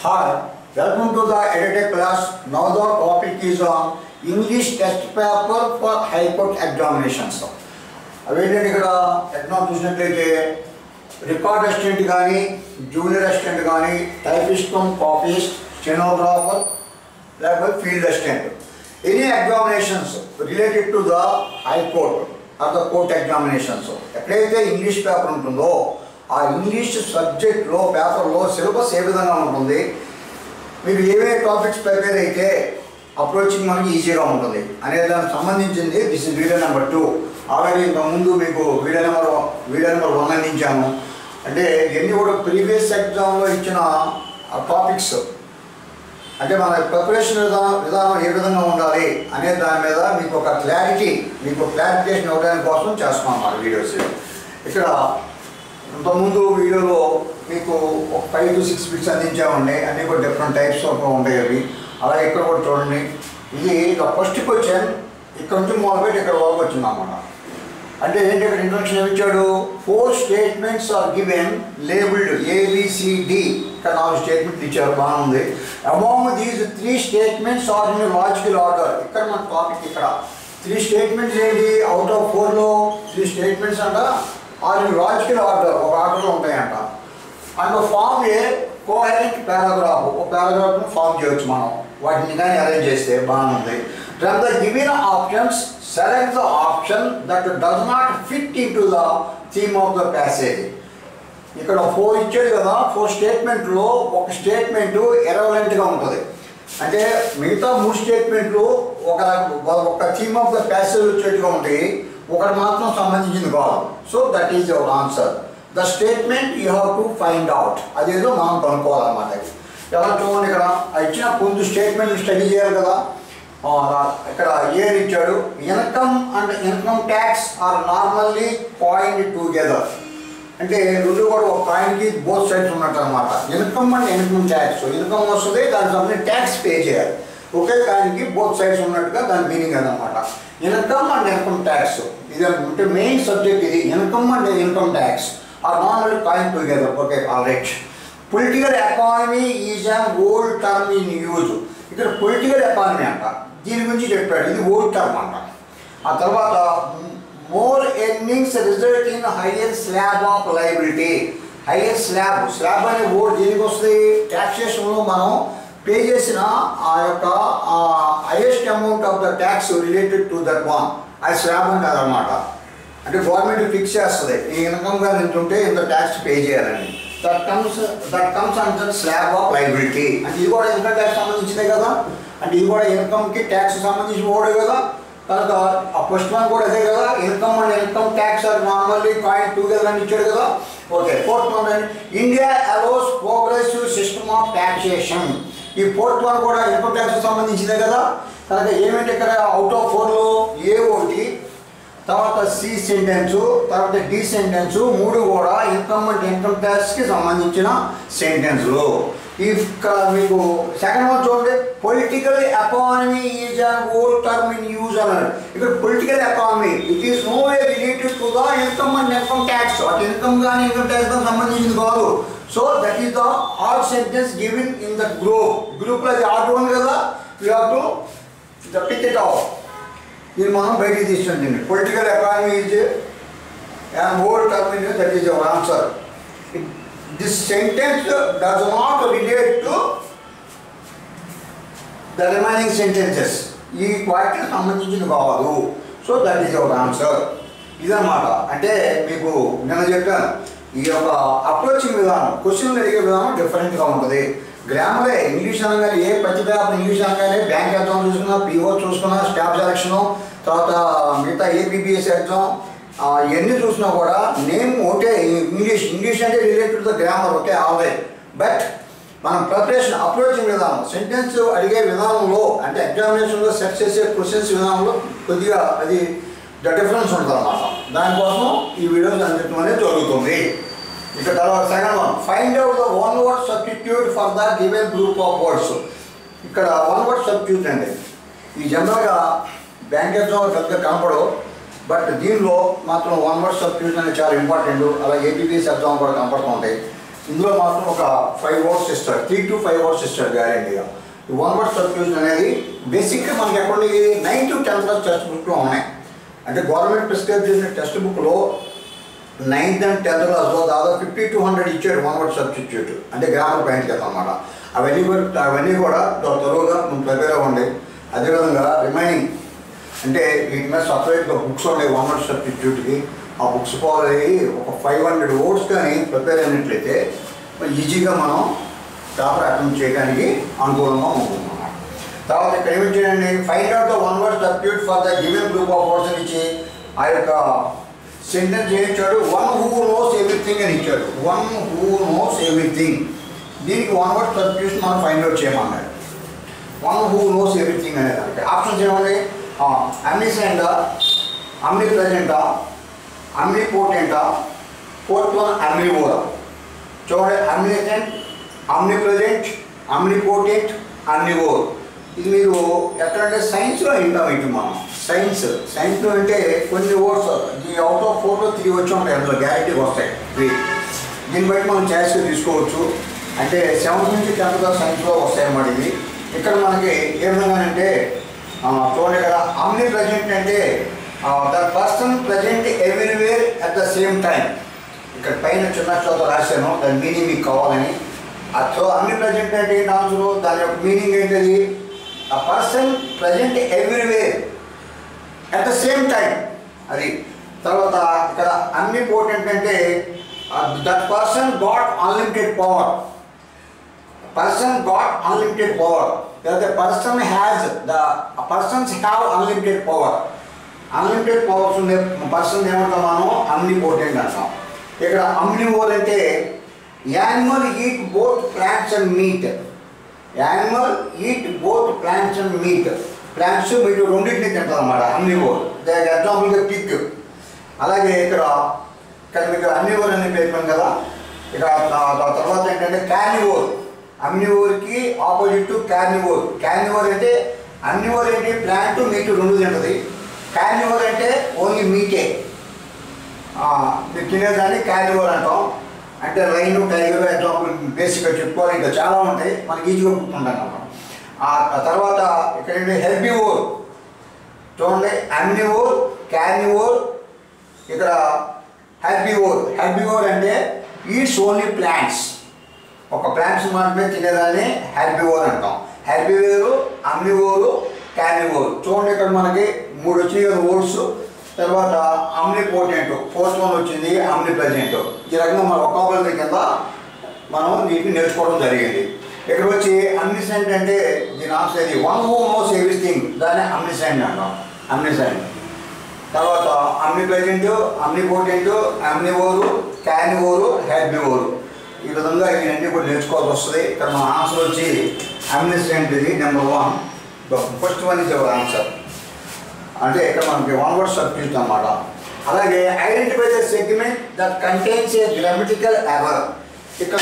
Hi, welcome to the edited class. Now the topic is on English test paper for High Court examinations. అవేంటంటే ఇక్కడ exam చూసినట్లయితే record assistant కానీ junior assistant కానీ typist copyist stenographer లేకపోతే field assistant any examinations related to the high court or the court examinations ఎక్కడైతే English paper ఉంటుందో ఆ English సబ్జెక్ట్లో పేపర్లో సిలబస్ ఏ విధంగా ఉంటుంది మీరు ఏవే టాపిక్స్ ప్రిపేర్ అయితే అప్రోచింగ్ మనకి ఈజీగా ఉంటుంది అనే దానికి సంబంధించింది this is video number two already ఇంత ముందు మీకు video number video number one అందించాను అంటే ఎన్ని కూడా ప్రీవియస్ ఎగ్జామ్లో ఇచ్చిన టాపిక్స్ అంటే మన ప్రిపరేషన్ విధానం విధానం ఏ విధంగా ఉండాలి అనే దాని మీద మీకు ఒక క్లారిటీ మీకు క్లారిఫికేషన్ ఇవ్వడానికి కోసం చేస్తున్నాం మన వీడియోస్ ఇక్కడ ఇంతకుముందు వీడియోలో మీకు ఒక ఫైవ్ టు సిక్స్ బిట్స్ అందించామండి అన్నీ కూడా డిఫరెంట్ టైప్స్ ఆఫ్ ఉంటాయి అవి అలాగే ఇక్కడ కూడా చూడండి ఇది ఫస్ట్ క్వశ్చన్ ఇక్కడ నుంచి మొదలుపెట్టి ఇక్కడ వరకు వచ్చింది అన్నమాట అంటే ఏంటి ఇక్కడ ఇంట్రొడక్షన్ ఏమి ఇచ్చాడు four statements are given labelled A B C D ఇక్కడ నాలుగు స్టేట్మెంట్లు ఇచ్చారు బాగుంది among these three statements are in logical order ఇక్కడ మన టాపిక్ ఇక్కడ త్రీ స్టేట్మెంట్స్ ఏంటి అవుట్ ఆఫ్ ఫోర్లో త్రీ స్టేట్మెంట్స్ అంట ఆర్ ఇన్ లాజికల్ ఆర్డర్ ఒక ఆర్డర్లో ఉంటాయంట and form a coherent paragraph ఒక పారాగ్రాఫ్ను ఫామ్ చేయొచ్చు మనం వాటిని కానీ అరేంజ్ చేస్తే బాగుంది from the given options select the option that does not fit in to the theme of the passage ఇక్కడ ఫోర్ ఇచ్చాడు కదా ఫోర్ స్టేట్మెంట్లో ఒక స్టేట్మెంట్ ఎరవలెంట్గా ఉంటుంది అంటే మిగతా మూడు స్టేట్మెంట్లు ఒక ఒక థీమ్ ఆఫ్ ద ప్యాసేజ్ వచ్చేట్టుగా ఉంటాయి ఒకటి మాత్రం సంబంధించింది కాదు so that is your answer the statement you have to find out అదేదో మనం కనుక్కోవాలన్నమాట ఇది ఎలా చూడండి ఇక్కడ ఆ ఇచ్చిన ముందు స్టేట్మెంట్ స్టడీ చేయాలి కదా ఆ, ఇక్కడ ఏర్ ఇచ్చాడు income and income tax are normally point together అంటే రెండు కూడా ఒక కాయిన్కి బోత్ సైడ్స్ ఉన్నట్టు అనమాట income and income tax income వస్తుంది దానికి సంబంధించి ట్యాక్స్ పే చేయాలి ఒకే కాయిన్కి బోత్ సైడ్స్ ఉన్నట్టుగా దాని మీనింగ్ అదనమాట ఇన్కమ్ అండ్ ఇన్కమ్ ట్యాక్స్ ఇది అంటే మెయిన్ సబ్జెక్ట్ ఇది income and income tax are normal coin together okay all right political economy is an old term in use ఇక్కడ పొలిటికల్ ఎకానమీ అంట దీని గురించి చెప్పాడు ఇది ఓల్డ్ టర్మ్ అంట ఆ తర్వాత more earnings result in higher slab of liability higher slab slab అనే ఓల్డ్ దీనికి వస్తుంది ట్యాక్సేషన్లో మనం పే చేసిన ఆ యొక్క highest amount of the tax related to that one అది స్లాబ్ అని కాదనమాట అంటే గవర్నమెంట్ ఫిక్స్ చేస్తుంది ఈ ఇన్కమ్ గా ఇంత ఉంటే ఇంత ట్యాక్స్ పే చేయాలని that comes that comes and that slab of liability అంటే ఇది కూడా ఇన్కమ్ ట్యాక్స్ సంబంధించిందే కదా అంటే ఇది కూడా ఇన్కమ్కి ట్యాక్స్ సంబంధించిన ఓడే కదా తర్వాత ఆ ఫస్ట్ వన్ కూడా అదే కదా income and income tax are normally coin together అని ఇచ్చాడు కదా okay fourth one India allows progressive system of taxation ఈ ఫోర్త్ వన్ కూడా ఇన్కమ్ ట్యాక్స్ సంబంధించిందే కదా కనుక ఏమిటి ఇక్కడ అవుట్ ఆఫ్ ఫోర్లో ఏ ఒకటి తర్వాత సి సెంటెన్స్ తర్వాత డి సెంటెన్స్ మూడు కూడా ఇన్కమ్ అండ్ ఇన్కమ్ ట్యాక్స్కి సంబంధించిన సెంటెన్స్లు ఇక్కడ మీకు సెకండ్ వన్ చూడండి political economy is an old term in use అన్నాడు ఇక్కడ political economy it is no way related to the income and income tax అటు ఇన్కమ్ కానీ ఇన్కమ్ ట్యాక్స్ కానీ సంబంధించింది కాదు so that is the odd sentence given in the group గ్రూప్లో అది order ఉంది కదా you have to the pick it off ఇది మనం బయటికి తీసుకుంటుంది political economy is and old term in that is your answer this sentence does not relate to the remaining sentences ఈ వాటికి సంబంధించింది కాదు so that is your answer ఇదన్నమాట అంటే మీకు నిన్న చెప్పాను ఈ యొక్క అప్రోచింగ్ విధానం క్వశ్చన్లు అడిగే విధానం డిఫరెంట్గా ఉంటుంది గ్రామరే ఇంగ్లీష్ అనగానే ఏ ప్రతి పేపర్ ఇంగ్లీష్ అనగానే బ్యాంక్ ఎగ్జామ్ చూసుకున్నా పిఓ చూసుకున్నా స్టాఫ్ సెలక్షను తర్వాత మిగతా ఏపీబీఎస్ ఎగ్జామ్ ఇవన్నీ చూసినా కూడా నేమ్ ఒకటే ఇంగ్లీష్ ఇంగ్లీష్ అంటే related the grammar okay alright but మనం ప్రిపరేషన్ అప్రోచింగ్ విధానం సెంటెన్స్ అడిగే విధానంలో అంటే ఎగ్జామినేషన్లో సెట్ చేసే క్వశ్చన్స్ విధానంలో కొద్దిగా అది ద డిఫరెన్స్ ఉంటుంది అన్నమాట దానికోసం ఈ వీడియోస్ అందించడం అనేది జరుగుతుంది ఇక తర్వాత second one find out the one word substitute for the given group of words ఇక్కడ వన్ వర్డ్ సబ్స్టిట్యూట్ అండి ఈ జనరల్గా బ్యాంక్ ఎగ్జామ్ పెద్దగా కనపడవు బట్ దీనిలో మాత్రం వన్ వర్డ్ సబ్స్టిట్యూట్ అనేది చాలా ఇంపార్టెంట్ అలా ఏపీపీఎస్ ఎగ్జామ్ కూడా కనపడుతూ ఉంటాయి ఇందులో మాత్రం ఒక ఫైవ్ అవర్స్ ఇస్తాడు త్రీ టు ఫైవ్ అవర్స్ ఇస్తాడు గ్యారెంటీగా ఈ వన్ వర్డ్ సబ్స్టిట్యూషన్ అనేది బేసిక్గా మనకి ఎక్కడ nine to tenth class text బుక్లో ఉన్నాయి అంటే గవర్నమెంట్ ప్రిస్క్రైబ్ చేసిన టెక్స్ట్ బుక్లో నైన్త్ అండ్ టెన్త్ క్లాస్లో దాదాపు ఫిఫ్టీ టూ హండ్రెడ్ ఇచ్చాడు వన్ వర్డ్ సబ్స్టిట్యూట్ అంటే గ్రామర్ పాయింట్ కదా అనమాట అవన్నీ కూడా అవన్నీ కూడా త్వర- త్వరగా మనం ప్రిపేర్ అవ్వండి అదేవిధంగా రిమైనింగ్ అంటే వీటి మీద సపరేట్గా బుక్స్ ఉన్నాయి వన్ వర్డ్ సబ్స్టిట్యూట్కి ఆ బుక్స్ ఫాలో అయ్యి ఒక ఫైవ్ హండ్రెడ్ వర్డ్స్ కానీ ప్రిపేర్ అయినట్లయితే మరి ఈజీగా మనం పేపర్ అటెంప్ట్ చేయడానికి అనుకూలంగా ఉంటుంది అన్నమాట. తర్వాత ఇక్కడ ఏమి చేయండి find out the one word substitute for the given group of words అని ఇచ్చి ఆ యొక్క సెంటెన్స్ ఏం ఇచ్చాడు వన్ హూ నోస్ ఎవ్రీథింగ్ అని ఇచ్చాడు వన్ హూ నోస్ ఎవ్రీథింగ్ దీనికి వన్ వర్డ్ సబ్స్టిట్యూషన్ మనం ఫైండ్ అవుట్ చేయమన్నాడు వన్ హూ నోస్ ఎవ్రీథింగ్ అనే దానికి ఆప్షన్స్ ఏమండి అమ్నిసెండా అమ్ని ప్రజెంటా అమ్ని పోటెంటా ఫోర్త్ వన్ అమ్ని ఓరా చూడండి omniscient omnipresent omnipotent omnivore ఇది మీరు ఎక్కడంటే సైన్స్లో వింటాం ఇటు మనం సైన్స్ సైన్స్లో అంటే కొన్ని వర్డ్స్ ఈ అవుట్ ఆఫ్ ఫోర్లో త్రీ వచ్చి ఉంటాయి అందులో గ్యారెంటీకి వస్తాయి త్రీ దీన్ని బట్టి మనం ఛాయిస్గా తీసుకోవచ్చు అంటే సెవెంత్ నుంచి టెన్త్ క్లాస్ సైన్స్లో వస్తాయి అన్నమాట ఇది ఇక్కడ మనకి ఏ విధంగా అంటే ఆ, చూడండి ఇక్కడ అమ్ని ప్రజెంట్ అంటే the person present everywhere at the same time ఇక్కడ పైన చిన్న చోట రాశాను దాని మీనింగ్ మీకు కావాలని ఆ సో అన్ని ప్రజెంట్ అంటే ఏంటి ఆన్సర్ దాని యొక్క మీనింగ్ ఏంటది ఆ person present everywhere at the same time అది తర్వాత ఇక్కడ అన్ని ఇంపార్టెంట్ అంటే that person got unlimited power person got unlimited power లేకపోతే person has the persons have unlimited power unlimited powers ఉండే పర్సన్ ఏమంటాం మనం అన్నిపోర్టెంట్ అంటాం ఇక్కడ అమ్నివోర్ అంటే animal eat both plants and meat animal eat both plants and meat plants meat రెండింటిని తింటారు అన్నమాట అమ్నివోర్ ఎగ్జాంపుల్గా పిగ్ అలాగే ఇక్కడ ఇక్కడ మీకు అమ్నివోర్ అని పేర్కొంది కదా ఇక ఆ- ఆ తర్వాత ఏంటంటే క్యానివోర్ అమ్నివోర్కి ఆపోజిట్ క్యానివోర్ క్యానివోర్ అంటే అమ్నివోర్ ఏంటి ప్లాంట్ మీట్ రెండు తింటది క్యానివోర్ అంటే ఓన్లీ మీటే మీరు తినేదాన్ని క్యానివోర్ అంటాం అంటే రైన్ టైగర్ ఎగ్జాంపుల్ బేసిక్గా చెప్పుకోవాలి ఇంకా చాలా ఉంటాయి మనకి ఈజీగా గుర్తుంటాం అన్నమాట ఆ ఆ తర్వాత ఇక్కడ ఏంటి హెల్బివోర్ చూడండి అమ్నివోర్ క్యానివోర్ ఇక్కడ హెల్బివోర్ హెల్బివోర్ అంటే ఈట్స్ ఓన్లీ ప్లాంట్స్ ఒక ప్లాంట్స్ మాత్రమే తినేదాన్ని హెల్బివోర్ అంటాం హెల్బివేరు అమ్నివోరు క్యానివోర్ చూడండి ఇక్కడ మనకి మూడు వచ్చినాయి కదా ఓట్స్ తర్వాత అమ్ని పోటెంట్ ఫోర్త్ వన్ వచ్చింది అమ్ని ప్రజెంట్ ఈ రకంగా మన ఒక్కొక్కరి కింద మనం వీటిని నేర్చుకోవడం జరిగింది ఇక్కడ వచ్చి అమ్నిసెంట్ అంటే దీని ఆన్సర్ ఇది వన్ హూ నోస్ ఎవ్రీథింగ్ దాన్ని అమ్నిసెంట్ అంటాం అమ్నిసెంట్ తర్వాత omnipresent omnipotent omnivore carnivore herbivore ఈ విధంగా ఇవన్నీ కూడా నేర్చుకోవాల్సి వస్తుంది ఇక్కడ మన ఆన్సర్ వచ్చి అమ్నిసెంట్ ఇది number one first one is our answer అంటే ఇక్కడ మనకి వన్ వర్డ్ సబ్జెక్ట్ అన్నమాట అలాగే identify the segment that contains a grammatical error ఇక్కడ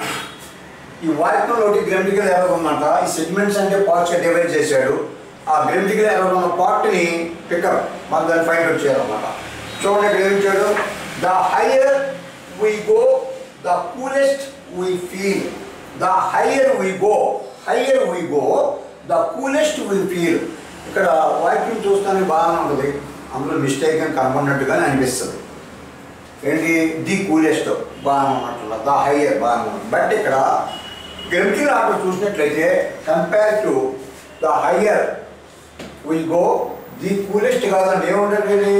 ఈ వాక్యంలోటి గ్రామటికల్ ఎర్రర్ ఉందంట ఈ సెగ్మెంట్స్ అంటే పార్ట్స్గా డివైడ్ చేశాడు ఆ గ్రామటికల్ ఎర్రర్ ఉన్న పార్ట్ని పికప్ మనం దాన్ని ఫైండ్ అవుట్ చేయాలన్నమాట చూడండి ఇక్కడ ఏం ఇచ్చాడు the higher we go the coolest we feel the higher we go higher we go the coolest we feel ఇక్కడ వాక్యం చూస్తానికి బాగానే ఉంటుంది అందులో మిస్టేక్ అని కనబడినట్టుగానే అనిపిస్తుంది ఏంటి ది కూలెస్ట్ బాగానే ఉన్నట్టు ద హయ్యర్ బాగానే ఉంది బట్ ఇక్కడ గ్రమిటికల్ ఆర్డర్ చూసినట్లయితే compare to the higher will go the coolest కాదండి ఏముంటుంది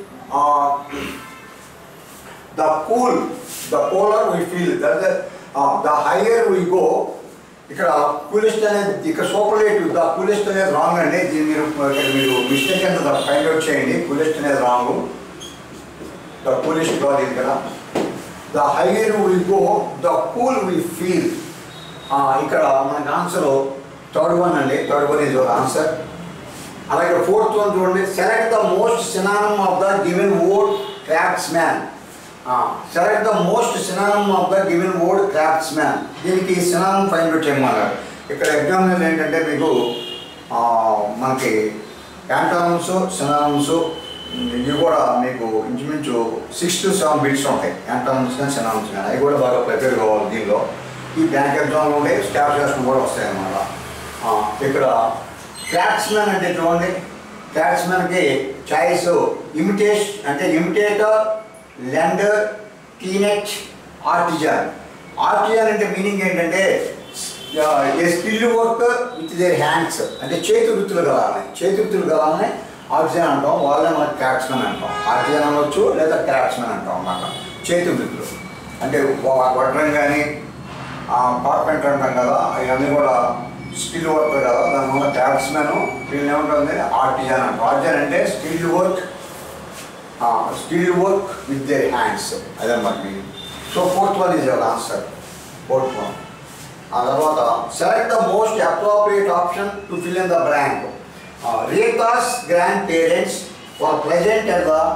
the cool the cooler we feel the higher we go ఇక్కడ కూలెస్ట్ అనేది ఇక్కడ సూపర్లేటివ్ ద కూలెస్ట్ అనేది రాంగ్ అండి దీన్ని మీరు ఇక్కడ మీరు మిస్టేక్ ఎంత ఫైండ్ అవుట్ చేయండి కూలెస్ట్ అనేది రాంగ్ ద కూలెస్ట్ కాదు ఇక్కడ the higher will go the cool will feel ఇక్కడ మనకి ఆన్సర్ థర్డ్ వన్ అండి థర్డ్ వన్ ఇస్ ఆన్సర్ అలాగే ఫోర్త్ వన్ చూడండి select the most synonym of the given word crafts man select the most synonym of the given word crafts man దీనికి synonym find out చేయమన్నారు ఇక్కడ examiner ఏంటంటే మీకు ఆ, మనకి యాంటానమ్స్ సినానమ్స్ ఇవి కూడా మీకు ఇంచుమించు సిక్స్ టు సెవెన్ బిట్స్ ఉంటాయి ఎంత నుంచి కానీ చిన్న నుంచి కానీ అవి కూడా బాగా ప్రిపేర్ కావాలి దీనిలో ఈ బ్యాంక్ ఎగ్జామ్లో ఉండే స్టాఫ్ చేసిన కూడా వస్తాయి అన్నమాట ఆ, ఇక్కడ క్రాఫ్ట్స్మెన్ అంటే చూడండి క్రాఫ్ట్స్మెన్కి చాయిస్ ఇమిటేష్ అంటే imitator lender tenant artisan artisan అంటే మీనింగ్ ఏంటంటే a skill work with their hands అంటే చేతి వృత్తులు కలాలని చేతి వృత్తులు కలాలని ఆర్టిజన్ అంటాం వాళ్ళే మనకి క్రాఫ్ట్స్మెన్ అంటాం ఆర్టిజన్ అనవచ్చు లేదా క్రాఫ్ట్స్మెన్ అంటాం అన్నమాట చేతి వృత్తులు అంటే వడ్రం కానీ కార్పెంటర్ అంటాం కదా అవన్నీ కూడా స్కిల్ వర్క్ కదా దాని వల్ల క్రాఫ్ట్స్మెన్ వీళ్ళు ఏముంటుంది ఆర్టిజన్ అంటాం ఆర్టిజన్ అంటే skill work skill work with their hands అదన్నమాట meaning so fourth one is your answer fourth one ఆ తర్వాత select the most appropriate option to fill in the blank Rita's grand parents were present at the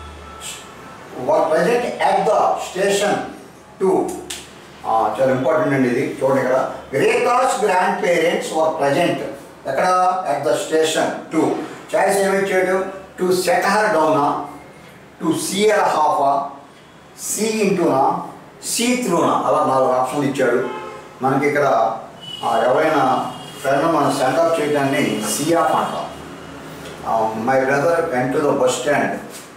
were present at the station to చాలా important అండి ఇది చూడండి ఇక్కడ Rita's grand parents were present ఎక్కడ at the station to choice ఏమిచ్చాడు to సెటహర్ డౌనా to see her హాఫా C ఇంటూనా సి త్రూనా అలా నాలుగు ఆప్షన్లు ఇచ్చాడు మనకి ఇక్కడ ఆ, ఎవరైనా ఫ్రెండ్ మనం సెండ్ ఆఫ్ చేయడాన్ని సి ఆఫ్ అంటాం my brother went to the bus stand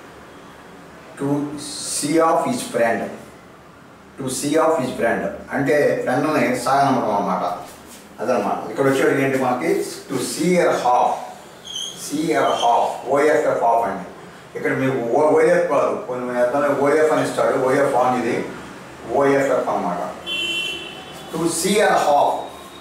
to see off his friend to see off his friend అంటే ఫ్రెండ్ని సాగనమ్మడం అన్నమాట అదనమాట ఇక్కడ వచ్చేది ఏంటి మనకి to see her off see her off O F F off అండి ఇక్కడ మీకు ఓ ఓఎఫ్ కాదు కొన్ని ఎత్తానే ఓఎఫ్ అని ఇస్తాడు ఓఎఫ్ ఆన్ ఇది ఓఎఫ్ఎఫ్ అన్నమాట టు సీయర్ హాఫ్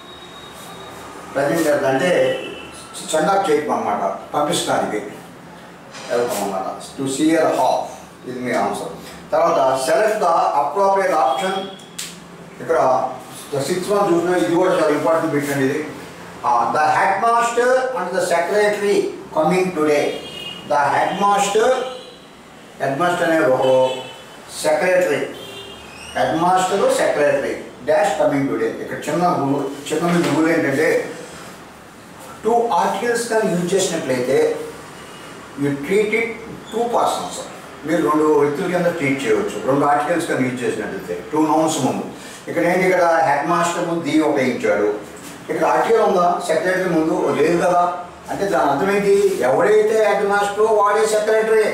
ప్రజెంట్ అంటే చెండాప్ చేయటం అన్నమాట పంపిస్తానికి వెళ్తాం అన్నమాట టు సీయర్ హాఫ్ ఇది మీ ఆన్సర్ తర్వాత సెలెక్ట్ ద అప్రోప్రియేట్ ఆప్షన్ ఇక్కడ సిక్స్ వన్ చూసిన ఇది కూడా చాలా ఇంపార్టెంట్ పెట్టండి ఇది the head master and the secretary coming today the head master head master అనే ఒకడు secretary head master secretary dash coming today ఇక్కడ చిన్న రూల్ చిన్న రూల్ ఏంటంటే టూ ఆర్టికల్స్ కానీ యూజ్ చేసినట్లయితే you treat it two persons మీరు రెండు వ్యక్తుల కింద ట్రీట్ చేయవచ్చు రెండు ఆర్టికల్స్ కానీ యూజ్ చేసినట్లయితే టూ నౌన్స్ ముందు ఇక్కడ ఏంటి ఇక్కడ హెడ్ మాస్టర్ ముందు ది ఉపయోగించాడు ఇక్కడ ఆర్టికల్ ఉందా సెక్రటరీ ముందు లేదు కదా అంటే దాని అర్థం ఏంటి ఎవరైతే హెడ్ మాస్టర్ వాడే సెక్రటరీ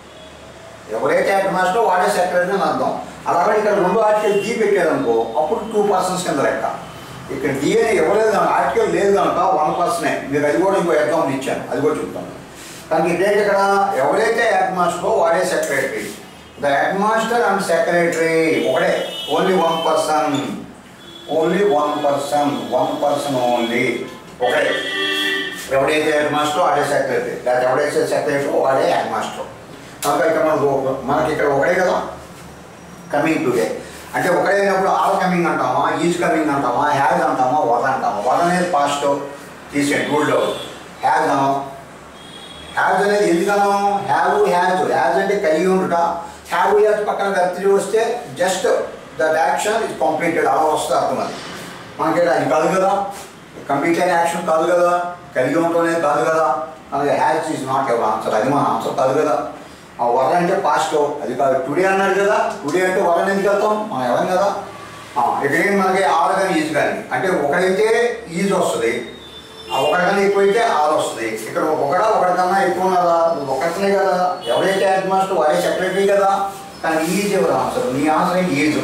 ఎవరైతే హెడ్ మాస్టర్ వాడే సెక్రటరీ అని అర్థం అలాగే ఇక్కడ రెండు ఆర్టికల్ డి పెట్టారనుకో అప్పుడు టూ పర్సన్స్ కింద లెక్క ఇక్కడ డి అని ఎవలేదు ఆర్టికల్ లేదు కనుక వన్ పర్సనే మీరు అది కూడా ఇంకో ఎగ్జాంపుల్ ఇచ్చాను అది కూడా చెప్తాను కానీ ఇదేంటి ఇక్కడ ఎవరైతే హెడ్ మాస్టర్ వాడే secretary the head master and secretary ఒకడే only one person only one person one person only ఒకడే ఎవడైతే హెడ్ మాస్టర్ వాడే సెక్రటరీ లేకపోతే ఎవడైతే సెక్రటరీ వాడే హెడ్ మాస్టర్ కనుక ఇక్కడ మనకు మనకి ఇక్కడ ఒకడే కదా కమింగ్ టుడే అంటే ఒకడైనప్పుడు ఆల్ కమింగ్ అంటామా ఈజ్ కమింగ్ అంటామా హ్యాజ్ అంటామా వద అంటామా వద అనేది పాస్ట్ తీసేయండి రూల్లో హ్యాజ్ అనం హ్యాజ్ అనేది ఎందుకనం హ్యావ్ హ్యాజ్ హ్యాజ్ అంటే కలిగి ఉండుట హ్యావ్ హ్యాజ్ పక్కన గర్తిరి వస్తే just that action is completed అలా వస్తే అర్థం అది మనకి అది కాదు కదా కంప్లీట్ అయిన యాక్షన్ కాదు కదా కలిగి ఉండటం అనేది కాదు కదా అలాగే has is not ever answer అది మన ఆన్సర్ కాదు కదా ఆ వర అంటే పాస్ట్ అది కాదు టుడే అన్నాడు కదా టుడే అంటే వరని ఎందుకు వెళ్తాం మనం ఎవరం కదా ఆ, ఇక్కడ ఏంటి మనకి ఆరు కానీ ఈజ్ కానీ అంటే ఒకడైతే ఈజ్ వస్తుంది ఆ ఒకటికన్నా ఎక్కువైతే ఆరు వస్తుంది ఇక్కడ ఒకడ ఒకటికన్నా ఎక్కువ ఉన్నదా నువ్వు ఒకటినే కదా ఎవరైతే హెడ్ మాస్టర్ వాడే సెక్రటరీ కదా కానీ ఈజ్ ఎవరు ఆన్సర్ నీ ఆన్సర్ ఏంటి ఈజ్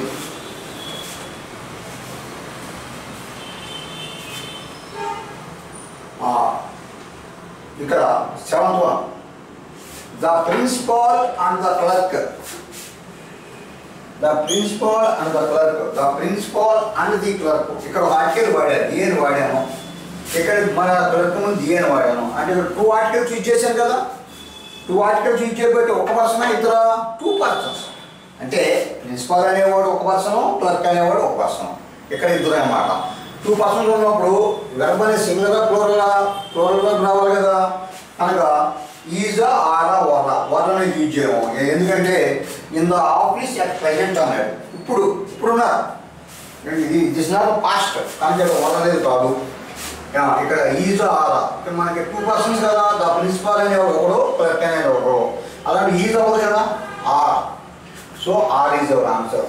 ఇక్కడ seventh one the principal and the clerk the principal and the clerk the principal and the clerk ఇక్కడ ఒక ఆర్టికల్ వాడాను డిఎన్ వాడాను ఇక్కడ మన క్లర్క్ ముందు డిఎన్ వాడాను అంటే ఇక్కడ టూ ఆర్టికల్స్ యూజ్ చేశాను కదా టూ ఆర్టికల్స్ యూజ్ చేయబట్టి ఒక పర్సన్ ఇద్దరు టూ పర్సన్స్ అంటే ప్రిన్సిపాల్ అనేవాడు ఒక పర్సన్ క్లర్క్ అనేవాడు ఒక పర్సన్ ఇక్కడ ఇద్దరు అన్నమాట టూ పర్సన్స్ ఉన్నప్పుడు వెర్బ్ అనేది సింగిల్గా ప్లోరల్గా ప్లోరల్గా రావాలి కదా కనుక ఈజా ఆరా వర వర అనేది యూజ్ చేయము ఎందుకంటే in the office at present అన్నాడు ఇప్పుడు ఇప్పుడున్నారు ఇది దిస్ నాట్ పాస్ట్ కానీ ఇక్కడ వర అనేది కాదు యా, ఇక్కడ ఈజ్ ఆరా ఇక్కడ మనకి టూ పర్సన్స్ కదా ద ప్రిన్సిపాల్ అనేవాడు ఒకడు క్లర్క్ అనేవాడు ఒకడు అలాంటి ఈజ్ అవ్వదు కదా are so are is our answer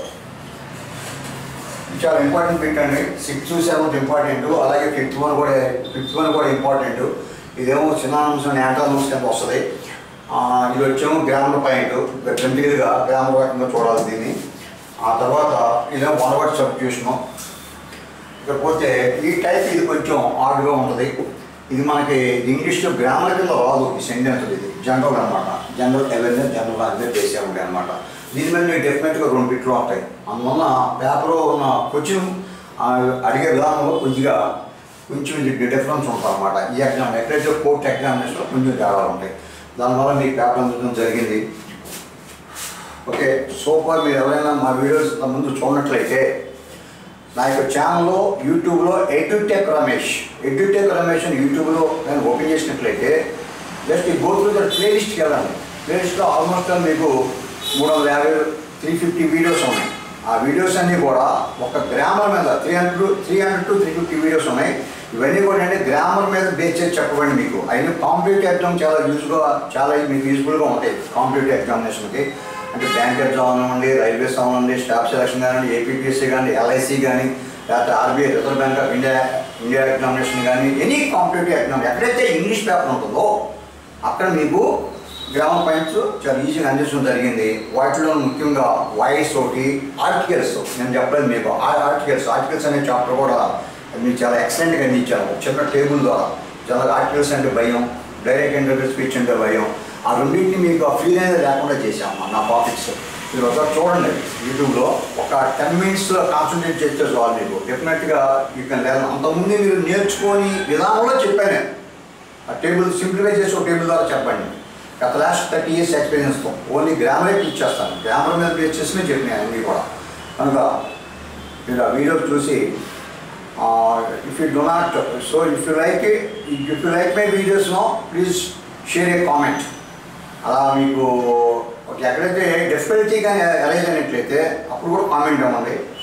చాలా ఇంపార్టెంట్ బిట్ అండి సిక్స్త్ సెవెంత్ ఇంపార్టెంట్ అలాగే ఫిఫ్త్ వన్ కూడా ఫిఫ్త్ వన్ కూడా ఇంపార్టెంట్ ఇదేమో సినానమ్స్ యాంటానమ్స్ కింద వస్తుంది ఆ, ఇది వచ్చేమో గ్రామర్ పాయింట్ జంతిగా గ్రామర్ రకంగా చూడాలి దీన్ని ఆ తర్వాత ఇదేమో వన్ వర్డ్ సబ్స్టిట్యూషను ఇకపోతే ఈ టైప్ ఇది కొంచెం హార్డ్గా ఉంటుంది ఇది మనకి ఇంగ్లీష్లో గ్రామర్ కింద రాదు ఈ సెంటెన్స్ ఇది జనరల్ అనమాట జనరల్ అవేర్నెస్ జనరల్ అవేర్ చేసే ఉంటాయి అనమాట దీని మీద మీకు డెఫినెట్గా రెండు బిట్లు ఉంటాయి అందువల్ల పేపర్లో ఉన్న క్వశ్చన్ అడిగే విధానంలో కొద్దిగా కొంచెం ఇది డిఫరెన్స్ ఉంటుంది అనమాట ఈ ఎగ్జామ్ ఎక్కడైతే కోర్ట్ ఎగ్జామినేషన్లో కొంచెం తేడాలు ఉంటాయి దానివల్ల మీకు పేపర్ అందడం జరిగింది ఓకే సూపర్ మీరు ఎవరైనా మా వీడియోస్ ముందు చూడనట్లయితే నా యొక్క ఛానల్లో యూట్యూబ్లో ఎడ్యుటెక్ రమేష్ ఎడ్యుటెక్ రమేష్ అని యూట్యూబ్లో నేను ఓపెన్ చేసినట్లయితే జస్ట్ ఈ గోత్రు ప్లేలిస్ట్కి వెళ్ళండి ప్లేలిస్ట్లో ఆల్మోస్ట్ మీకు మూడు వందల యాభై త్రీ ఫిఫ్టీ వీడియోస్ ఉన్నాయి ఆ వీడియోస్ అన్నీ కూడా ఒక గ్రామర్ మీద three hundred three hundred to three fifty videos ఉన్నాయి ఇవన్నీ కూడా అంటే గ్రామర్ మీద బేస్ చేసి చెప్పబడి మీకు అయిన కాంపిటేటివ్ ఎగ్జామ్ చాలా యూజ్గా చాలా మీకు యూజ్ఫుల్గా ఉంటాయి కాంపిటేటివ్ ఎగ్జామినేషన్కి అంటే బ్యాంక్ ఎగ్జామ్ అవ్వండి రైల్వేస్ అవ్వండి స్టాఫ్ సెలక్షన్ కానివ్వండి ఏపీపీఎస్సీ కానీ ఎల్ఐసి కానీ లేకపోతే RBI reserve bank of India India examination కానీ ఎనీ కాంపిటేటివ్ ఎగ్జామ్ ఎక్కడైతే ఇంగ్లీష్ పేపర్ ఉంటుందో అక్కడ మీకు గ్రామ పాయింట్స్ చాలా ఈజీగా అందించడం జరిగింది వాటిలో ముఖ్యంగా వాయిస్ ఒకటి ఆర్టికల్స్ నేను చెప్పలేదు మీకు ఆ ఆర్టికల్స్ ఆర్టికల్స్ అనే చాప్టర్ కూడా మీకు చాలా ఎక్సలెంట్గా అందించాను ఒక చిన్న టేబుల్ ద్వారా చాలా ఆర్టికల్స్ అంటే భయం డైరెక్ట్ ఇంటర్వ్యూ స్పీచ్ అంటే భయం ఆ రెండింటిని మీకు ఆ ఫీల్ అనేది లేకుండా చేశాము నా టాపిక్స్ మీరు ఒకసారి చూడండి యూట్యూబ్లో ఒక టెన్ మినిట్స్లో కాన్సన్ట్రేట్ చేస్తే చాలు మీకు డెఫినెట్గా యూ కెన్ లెర్న్ అంతకుముందు మీరు నేర్చుకొని విధానంలో చెప్పాను నేను ఆ టేబుల్ సింప్లిఫై చేసి ఒక టేబుల్ ద్వారా చెప్పండి గత లాస్ట్ థర్టీ ఇయర్స్ ఎక్స్పీరియన్స్తో ఓన్లీ గ్రామరే టీచ్ చేస్తాను గ్రామర్ మీద బేస్ చేసి చెప్పినాయి అన్నీ కూడా కనుక మీరు ఆ వీడియో చూసి if you do not so if you like if you like my videos no please share a comment అలా మీకు ఒక ఎక్కడైతే డిఫికల్టీ కానీ అరైజ్ అయినట్లయితే అప్పుడు కూడా కామెంట్ ఇవ్వండి